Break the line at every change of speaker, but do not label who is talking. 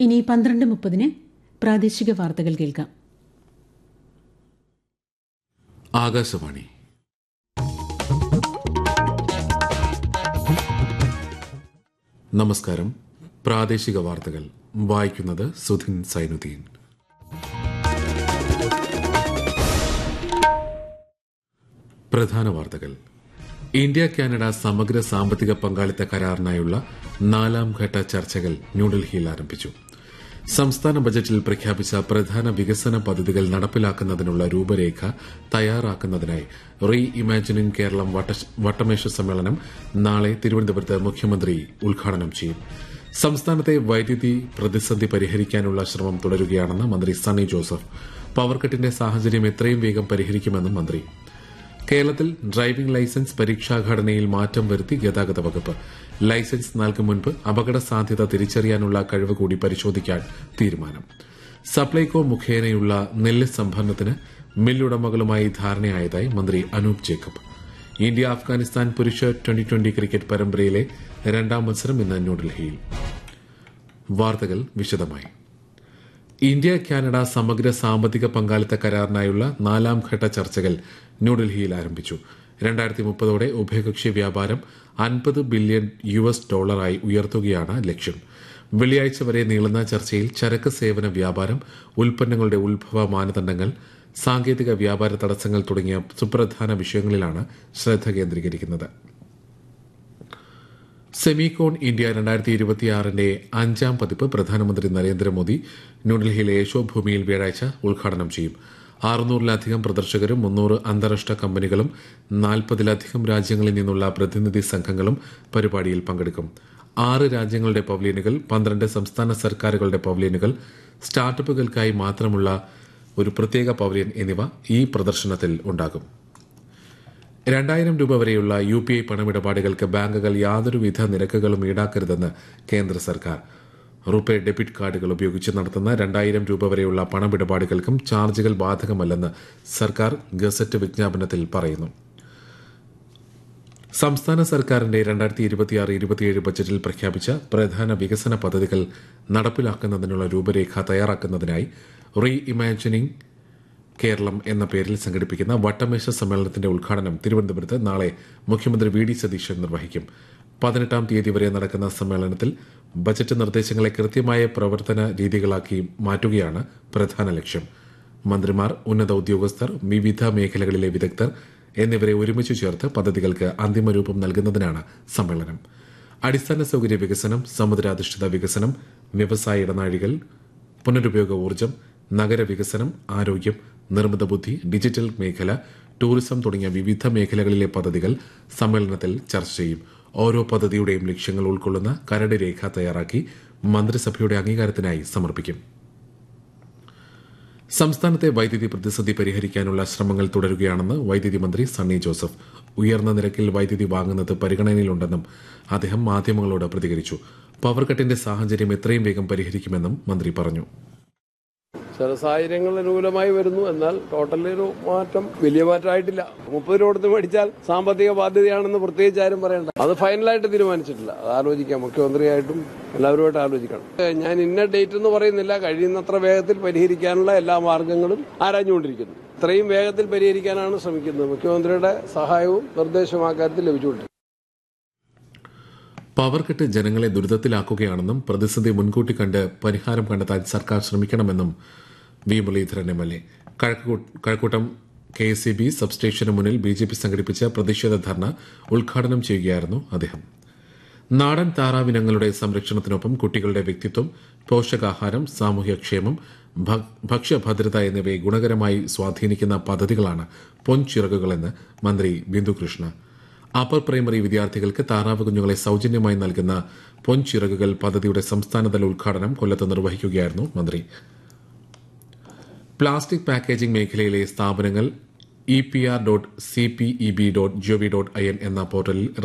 ഇനി പന്ത്രണ്ട് മുപ്പതിന് പ്രാദേശിക വാർത്തകൾ കേൾക്കാം
ആകാശവാണി നമസ്കാരം പ്രാദേശിക വാർത്തകൾ വായിക്കുന്നത് സുധിൻ സൈനുദ്ദീൻ പ്രധാന വാർത്തകൾ ഇന്ത്യ കാനഡ സമഗ്ര സാമ്പത്തിക പങ്കാളിത്ത കരാറിനായുള്ള നാലാം ഘട്ട ചർച്ചകൾ ന്യൂഡൽഹിയിൽ ആരംഭിച്ചു സംസ്ഥാന ബജറ്റിൽ പ്രഖ്യാപിച്ച പ്രധാന വികസന പദ്ധതികൾ നടപ്പിലാക്കുന്നതിനുള്ള രൂപരേഖ തയ്യാറാക്കുന്നതിനായി റീ ഇമാജിനിംഗ് കേരളം വട്ട- വട്ടമേശ സമ്മേളനം നാളെ തിരുവനന്തപുരത്ത് മുഖ്യമന്ത്രി ഉദ്ഘാടനം ചെയ്യും സംസ്ഥാനത്തെ വൈദ്യുതി പ്രതിസന്ധി പരിഹരിക്കാനുള്ള ശ്രമം തുടരുകയാണെന്ന് മന്ത്രി സണ്ണി ജോസഫ് പവർകട്ടിന്റെ സാഹചര്യം എത്രയും വേഗം പരിഹരിക്കുമെന്നും മന്ത്രി കേരളത്തിൽ ഡ്രൈവിംഗ് ലൈസൻസ് പരീക്ഷാഘടനയിൽ മാറ്റം വരുത്തി ഗതാഗത വകുപ്പ് ലൈസൻസ് നൽകും മുൻപ് അപകട സാധ്യത തിരിച്ചറിയാനുള്ള കഴിവ് കൂടി പരിശോധിക്കാൻ തീരുമാനം സപ്ലൈകോ മുഖേനയുള്ള നെല്ല് സംഭരണത്തിന് മില്ലുടമകളുമായി ധാരണയായതായി മന്ത്രി അനൂപ് ജേക്കബ് ഇന്ത്യ അഫ്ഗാനിസ്ഥാൻ പുരുഷ ട്വന്റി ട്വന്റി ക്രിക്കറ്റ് പരമ്പരയിലെ രണ്ടാം മത്സരം ഇന്ന് ന്യൂഡൽഹിയിൽ വാർത്തകൾ വിശദമായി ഇന്ത്യ കാനഡ സമഗ്ര സാമ്പത്തിക പങ്കാളിത്ത കരാറിനായുള്ള നാലാം ഘട്ട ചർച്ചകൾ ന്യൂഡൽഹിയിൽ ആരംഭിച്ചു രണ്ടായിരത്തി മുപ്പതോടെ ഉഭയകക്ഷി വ്യാപാരം അൻപത് ബില്യൺ യു എസ് ഡോളറായി ഉയർത്തുകയാണ് ലക്ഷ്യം വെള്ളിയാഴ്ച വരെ നീളുന്ന ചർച്ചയിൽ ചരക്ക് സേവന വ്യാപാരം ഉൽപ്പന്നങ്ങളുടെ ഉത്ഭവ മാനദണ്ഡങ്ങൾ സാങ്കേതിക വ്യാപാര തടസ്സങ്ങൾ തുടങ്ങിയ സുപ്രധാന വിഷയങ്ങളിലാണ് ശ്രദ്ധ കേന്ദ്രീകരിക്കുന്നത് സെമികോൺ ഇന്ത്യ രണ്ടായിരത്തി ഇരുപത്തിയാറിന്റെ അഞ്ചാം പതിപ്പ് പ്രധാനമന്ത്രി നരേന്ദ്രമോദി ന്യൂഡൽഹിയിലെ യശോഭൂമിയിൽ വ്യാഴാഴ്ച ഉദ്ഘാടനം ചെയ്യും അറുന്നൂറിലധികം പ്രദർശകരും മുന്നൂറ് അന്താരാഷ്ട്ര കമ്പനികളും നാൽപ്പതിലധികം രാജ്യങ്ങളിൽ നിന്നുള്ള പ്രതിനിധി സംഘങ്ങളും പരിപാടിയിൽ പങ്കെടുക്കും ആറ് രാജ്യങ്ങളുടെ പവലിയനുകൾ പന്ത്രണ്ട് സംസ്ഥാന സർക്കാരുകളുടെ പവലിയനുകൾ സ്റ്റാർട്ടപ്പുകൾക്കായി മാത്രമുള്ള ഒരു പ്രത്യേക പവലിയൻ എന്നിവ ഈ പ്രദർശനത്തിൽ ഉണ്ടാകും രണ്ടായിരം രൂപ വരെയുള്ള യു പി ഐ പണമിടപാടുകൾക്ക് ബാങ്കുകൾ യാതൊരുവിധ നിരക്കുകളും ഈടാക്കരുതെന്ന് കേന്ദ്ര സർക്കാർ റുപേ ഡെബിറ്റ് കാർഡുകൾ ഉപയോഗിച്ച് നടത്തുന്ന രണ്ടായിരം രൂപ വരെയുള്ള പണമിടപാടുകൾക്കും ചാർജുകൾ ബാധകമല്ലെന്ന് സർക്കാർ ഗസറ്റ് വിജ്ഞാപനത്തിൽ പറയുന്നു സംസ്ഥാന സർക്കാരിന്റെ രണ്ടായിരത്തി ഇരുപത്തിയാറ് ഇരുപത്തിയേഴ് ബജറ്റിൽ പ്രഖ്യാപിച്ച പ്രധാന വികസന പദ്ധതികൾ നടപ്പിലാക്കുന്നതിനുള്ള രൂപരേഖ തയ്യാറാക്കുന്നതിനായി റീ ഇമാജിനിംഗ് കേരളം എന്ന പേരിൽ സംഘടിപ്പിക്കുന്ന വട്ടമേശ സമ്മേളനത്തിന്റെ ഉദ്ഘാടനം തിരുവനന്തപുരത്ത് നാളെ മുഖ്യമന്ത്രി വി ഡി സതീശൻ നിർവഹിക്കും പതിനെട്ടാം തീയതി വരെ നടക്കുന്ന സമ്മേളനത്തിൽ ബജറ്റ് നിർദ്ദേശങ്ങളെ കൃത്യമായ പ്രവർത്തന രീതികളാക്കി മാറ്റുകയാണ് പ്രധാന ലക്ഷ്യം മന്ത്രിമാർ ഉന്നത ഉദ്യോഗസ്ഥർ വിവിധ മേഖലകളിലെ വിദഗ്ധർ എന്നിവരെ ഒരുമിച്ച് ചേർത്ത് പദ്ധതികൾക്ക് അന്തിമ രൂപം നൽകുന്നതിനാണ് സമ്മേളനം അടിസ്ഥാന സൌകര്യ വികസനം സമുദ്രാധിഷ്ഠിത വികസനം വ്യവസായ ഇടനാഴികൾ പുനരുപയോഗ ഊർജ്ജം നഗരവികസനം ആരോഗ്യം നിർമ്മിത ബുദ്ധി ഡിജിറ്റൽ മേഖല ടൂറിസം തുടങ്ങിയ വിവിധ മേഖലകളിലെ പദ്ധതികൾ സമ്മേളനത്തിൽ ചർച്ച ചെയ്യും ഓരോ പദ്ധതിയുടെയും ലക്ഷ്യങ്ങൾ ഉൾക്കൊള്ളുന്ന കരട് രേഖ തയ്യാറാക്കി മന്ത്രിസഭയുടെ അംഗീകാരത്തിനായി സമർപ്പിക്കും സംസ്ഥാനത്തെ വൈദ്യുതി പ്രതിസന്ധി പരിഹരിക്കാനുള്ള ശ്രമങ്ങൾ തുടരുകയാണെന്ന് വൈദ്യുതി മന്ത്രി സണ്ണി ജോസഫ് ഉയർന്ന നിരക്കിൽ വൈദ്യുതി വാങ്ങുന്നത് പരിഗണനയിലുണ്ടെന്നും അദ്ദേഹം മാധ്യമങ്ങളോട് പ്രതികരിച്ചു പവർ കട്ടിന്റെ സാഹചര്യം എത്രയും വേഗം പരിഹരിക്കുമെന്നും മന്ത്രി പറഞ്ഞു
ചില സാഹചര്യങ്ങൾ അനുകൂലമായി വരുന്നു എന്നാൽ ടോട്ടലി ഒരു മാറ്റം വലിയ മാറ്റമായിട്ടില്ല മുപ്പത് രൂപ കൊടുത്ത് മേടിച്ചാൽ സാമ്പത്തിക ബാധ്യതയാണെന്ന് പ്രത്യേകിച്ച് ആരും പറയണ്ട അത് ഫൈനലായിട്ട് തീരുമാനിച്ചിട്ടില്ല അത് ആലോചിക്കാം മുഖ്യമന്ത്രിയായിട്ടും എല്ലാവരുമായിട്ട് ആലോചിക്കണം ഏ, ഞാൻ ഇന്ന ഡേറ്റ് എന്ന് പറയുന്നില്ല കഴിയുന്നത്ര വേഗത്തിൽ പരിഹരിക്കാനുള്ള എല്ലാ മാർഗങ്ങളും ആരാഞ്ഞുകൊണ്ടിരിക്കുന്നു ഇത്രയും വേഗത്തിൽ പരിഹരിക്കാനാണ് ശ്രമിക്കുന്നത് മുഖ്യമന്ത്രിയുടെ സഹായവും നിർദ്ദേശവും ആ കാര്യത്തിൽ ലഭിച്ചുകൊണ്ടിരിക്കുന്നു
പവർ കട്ട് ജനങ്ങളെ ദുരിതത്തിലാക്കുകയാണെന്നും പ്രതിസന്ധി മുൻകൂട്ടി കണ്ട് പരിഹാരം കണ്ടെത്താൻ സർക്കാർ ശ്രമിക്കണമെന്നും V Muraleedharan M L A Kazhakkoottam K S E B സബ്സ്റ്റേഷന് മുന്നിൽ ബി ജെ പി സംഘടിപ്പിച്ച പ്രതിഷേധ ധർണ ഉദ്ഘാടനം ചെയ്യുകയായിരുന്നു അദ്ദേഹം നാടൻ താറാവിനങ്ങളുടെ സംരക്ഷണത്തിനൊപ്പം കുട്ടികളുടെ വ്യക്തിത്വം പോഷകാഹാരം സാമൂഹ്യക്ഷേമം ഭ- ഭക്ഷ്യഭദ്രത എന്നിവയെ ഗുണകരമായി സ്വാധീനിക്കുന്ന പദ്ധതികളാണ് പൊൻചിറകുകളെന്ന് മന്ത്രി ബിന്ദുകൃഷ്ണ അപ്പർ പ്രൈമറി വിദ്യാർത്ഥികൾക്ക് താറാവ് കുഞ്ഞുങ്ങളെ സൌജന്യമായി നൽകുന്ന പൊൻചിറകുകൾ പദ്ധതിയുടെ സംസ്ഥാനതല ഉദ്ഘാടനം കൊല്ലത്ത് നിർവഹിക്കുകയായിരുന്നു മന്ത്രി പ്ലാസ്റ്റിക് പാക്കേജിംഗ് മേഖലയിലെ സ്ഥാപനങ്ങൾ E P R dot C P E B dot GOV dot I N എന്ന പോർട്ടലിൽ